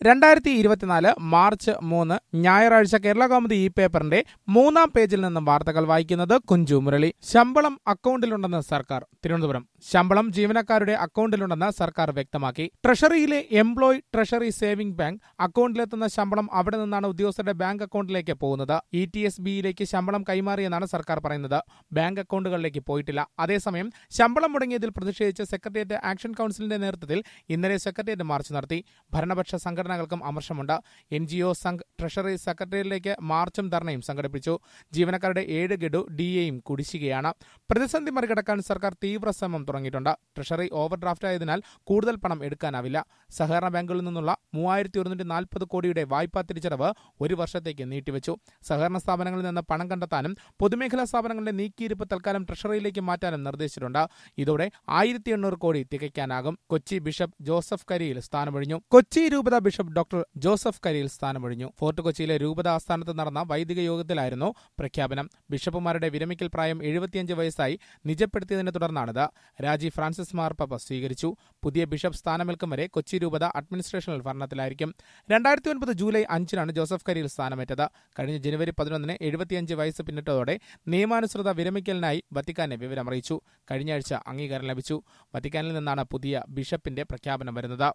രണ്ടായിരത്തി ഇരുപത്തിനാല് മാർച്ച് മൂന്ന് ഞായറാഴ്ച കേരള കൗമുദി ഈ പേപ്പറിന്റെ മൂന്നാം പേജിൽ നിന്നും വാർത്തകൾ വായിക്കുന്നത് കുഞ്ചു മുരളി ശമ്പളം അക്കൗണ്ടിലുണ്ടെന്ന് സർക്കാർ തിരുവനന്തപുരം ശമ്പളം ജീവനക്കാരുടെ അക്കൗണ്ടിലുണ്ടെന്ന് സർക്കാർ വ്യക്തമാക്കി ട്രഷറിയിലെ എംപ്ലോയ് ട്രഷറി സേവിംഗ് ബാങ്ക് അക്കൗണ്ടിലെത്തുന്ന ശമ്പളം അവിടെ നിന്നാണ് ഉദ്യോഗസ്ഥരുടെ ബാങ്ക് അക്കൗണ്ടിലേക്ക് പോകുന്നത് ഇ ടി എസ് ബിയിലേക്ക് ശമ്പളം കൈമാറിയെന്നാണ് സർക്കാർ പറയുന്നത് ബാങ്ക് അക്കൗണ്ടുകളിലേക്ക് പോയിട്ടില്ല അതേസമയം ശമ്പളം മുടങ്ങിയതിൽ പ്രതിഷേധിച്ച് സെക്രട്ടേറിയറ്റ് ആക്ഷൻ കൌൺസിലിന്റെ നേതൃത്വത്തിൽ ഇന്നലെ സെക്രട്ടേറിയറ്റ് മാർച്ച് നടത്തി ഭരണപക്ഷ സംഘടനകൾക്കും അമർഷമുണ്ട് N G O Sangh treasury സെക്രട്ടേറിയറ്റിലേക്ക് മാർച്ചും ധർണയും സംഘടിപ്പിച്ചു ജീവനക്കാരുടെ ഏഴ് ഗഡു ഡി എയും കുടിശ്ശികയാണ് പ്രതിസന്ധി മറികടക്കാൻ സർക്കാർ തീവ്ര ശ്രമം തുടങ്ങിയിട്ടുണ്ട് ട്രഷറി ഓവർ ഡ്രാഫ്റ്റ് ആയതിനാൽ കൂടുതൽ പണം എടുക്കാനാവില്ല സഹകരണ ബാങ്കുകളിൽ നിന്നുള്ള മൂവായിരത്തി ഒരുന്നൂറ്റി നാൽപ്പത് കോടിയുടെ വായ്പാ തിരിച്ചടവ് ഒരു വർഷത്തേക്ക് നീട്ടിവെച്ചു സഹകരണ സ്ഥാപനങ്ങളിൽ നിന്ന് പണം കണ്ടെത്താനും പൊതുമേഖലാ സ്ഥാപനങ്ങളുടെ നീക്കിയിരിപ്പ് തൽക്കാലം ട്രഷറിയിലേക്ക് മാറ്റാനും നിർദ്ദേശിച്ചിട്ടുണ്ട് ഇതോടെ ആയിരത്തി എണ്ണൂറ് കോടി തികയ്ക്കാനാകും കൊച്ചി ബിഷപ്പ് ജോസഫ് കരിയിൽ സ്ഥാനമൊഴിഞ്ഞു കൊച്ചി രൂപത ബിഷപ്പ് ഡോക്ടർ ജോസഫ് കരിയിൽ സ്ഥാനമൊഴിഞ്ഞു ഫോർട്ട് കൊച്ചിയിലെ രൂപത ആസ്ഥാനത്ത് നടന്ന വൈദിക യോഗത്തിലായിരുന്നു പ്രഖ്യാപനം ബിഷപ്പുമാരുടെ വിരമിക്കൽ പ്രായം എഴുപത്തിയഞ്ച് വയസ്സായി നിജപ്പെടുത്തിയതിനെ തുടർന്നാണിത് രാജി ഫ്രാൻസിസ് മാർപ്പ സ്വീകരിച്ചു പുതിയ ബിഷപ്പ് സ്ഥാനമേൽക്കും വരെ കൊച്ചി രൂപത അഡ്മിനിസ്ട്രേഷണൽ ഭരണത്തിലായിരിക്കും രണ്ടായിരത്തി ഒൻപത് ജൂലൈ അഞ്ചിനാണ് ജോസഫ് കരിയിൽ സ്ഥാനമേറ്റത് കഴിഞ്ഞ ജനുവരി പതിനൊന്നിന് എഴുപത്തിയഞ്ച് വയസ്സ് പിന്നിട്ടതോടെ നിയമാനുസൃത വിരമിക്കലിനായി വത്തിക്കാനെ വിവരമറിയിച്ചു കഴിഞ്ഞയാഴ്ച അംഗീകാരം ലഭിച്ചു വത്തിക്കാനിൽ നിന്നാണ് പുതിയ ബിഷപ്പിന്റെ പ്രഖ്യാപനം വരുന്നത്